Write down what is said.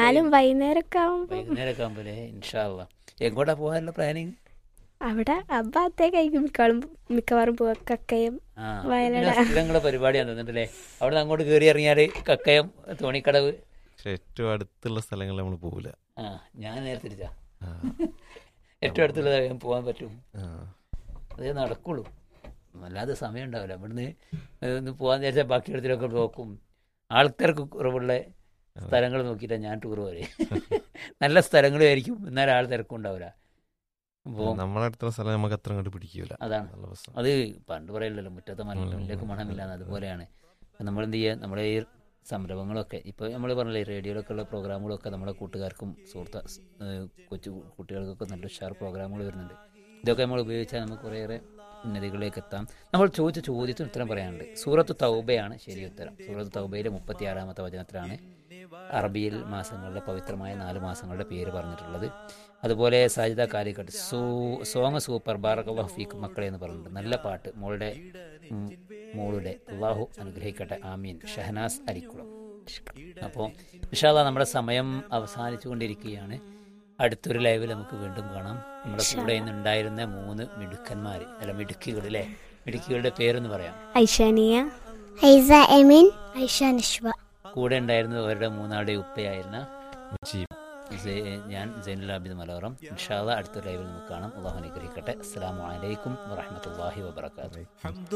എന്നാലും വൈകുന്നേരമൊക്കെ ആവുമ്പോ വൈകുന്നേരമൊക്കെ ആകുമ്പോൾ ഇൻഷാല്ല എങ്ങോട്ടാ പോകാനുള്ള പ്ലാനിങ് അവിടെ അബ്ബാത്തേക്കായിരിക്കും മിക്കവാറും മിക്കവാറും പോവാ കക്കയും ആ വയനാട്. പിന്നെ സ്ഥിരങ്ങളെ പരിപാടിയാണ് തോന്നുന്നുണ്ടല്ലേ അവിടെ നിന്ന് അങ്ങോട്ട് കയറി ഇറങ്ങിയാല് കക്കയം തോണിക്കടവ് പക്ഷെ ഏറ്റവും അടുത്തുള്ള സ്ഥലങ്ങളിൽ നമ്മൾ പോകില്ല ആ ഞാൻ നേരെ തിരിച്ചാ ആ, ഏറ്റവും അടുത്തുള്ള സ്ഥലം പോകാൻ പറ്റും ആ. അതേ നടക്കുള്ളൂ അല്ലാതെ സമയം ഉണ്ടാവില്ല ഇവിടുന്ന് ഒന്ന് പോകാൻ വിചാരിച്ചാൽ ബാക്കിയിടത്തിലൊക്കെ നോക്കും ആൾക്കാർക്ക് കുറവുള്ള സ്ഥലങ്ങൾ നോക്കിയിട്ടാണ് ഞാൻ ടൂർ പോലെ നല്ല സ്ഥലങ്ങളുമായിരിക്കും എന്നാൽ ആൾ തിരക്കും ഉണ്ടാവില്ല അപ്പോൾ നമ്മളെ അടുത്തുള്ള സ്ഥലം നമുക്ക് അത്ര അങ്ങോട്ട് പിടിക്കൂല അതാണ് നല്ല പ്രശ്നം അത് പണ്ട് പറയില്ലല്ലോ മുറ്റത്തെ മലമുള്ളിലേക്ക് മണമില്ല എന്ന് അതുപോലെയാണ് നമ്മൾ എന്ത് ചെയ്യുക നമ്മുടെ ഈ സംരംഭങ്ങളൊക്കെ ഇപ്പോൾ നമ്മൾ പറഞ്ഞില്ലേ റേഡിയോയിലൊക്കെ ഉള്ള പ്രോഗ്രാമുകളൊക്കെ നമ്മുടെ കൂട്ടുകാർക്കും സുഹൃത്ത ഏഹ് കൊച്ചു കുട്ടികൾക്കൊക്കെ നല്ല ഉഷാർ പ്രോഗ്രാമുകൾ വരുന്നുണ്ട് ഇതൊക്കെ നമ്മൾ ഉപയോഗിച്ചാൽ നമുക്ക് കുറേയേറെ ഉന്നതികളിലേക്ക് എത്താം നമ്മൾ ചോദിച്ച ചോദ്യത്തിന് ഉത്തരം പറയാനുണ്ട് സൂറത്ത് തൗബയാണ് ശരി ഉത്തരം സൂറത്ത് തൗബയിലെ മുപ്പത്തി ആറാമത്തെ വചനത്തിലാണ് അറബിയിൽ മാസങ്ങളുടെ പവിത്രമായ നാല് മാസങ്ങളുടെ പേര് പറഞ്ഞിട്ടുള്ളത് അതുപോലെ സാജിദ കാലിക്കട്ട് സൂ സോങ് സൂപ്പർ ബാറക് ഫീക്ക് മക്കളെ എന്ന് പറഞ്ഞിട്ടുണ്ട് നല്ല പാട്ട് മോളുടെ ഉം, മോളുടെ അള്ളാഹു അനുഗ്രഹിക്കട്ടെ ആമീൻ ഷഹനാസ് അരിക്കുളം അപ്പോൾ വിശാല നമ്മുടെ സമയം അവസാനിച്ചു കൊണ്ടിരിക്കുകയാണ് അടുത്തൊരു ലൈവിൽ നമുക്ക് വീണ്ടും കാണാം നമ്മുടെ കൂടെ ഇന്ന് ഉണ്ടായിരുന്ന മൂന്ന് മിടുക്കന്മാർ അല്ല മിടുക്കികൾ അല്ലേ മിടുക്കികളുടെ പേരൊന്ന് പറയാം ഐഷാനിയ ഹൈസ എമിൻ ഐഷ നിഷ്വ കൂടെ ഉണ്ടായിരുന്നത് അവരുടെ മൂന്നാളുടെ ഉപ്പയായിരുന്ന മുജീബ് സെ- ഞാൻ സൈനുൽ ആബിദ് മലോറം ഇൻഷാല്ല അടുത്ത ലൈവിൽ നമുക്ക് കാണാം അള്ളാഹു അനുഗ്രഹിക്കട്ടെ അസ്സാം വലൈക്കും വാഹമത്തല്ലാഹി വാബർക്കാത്തു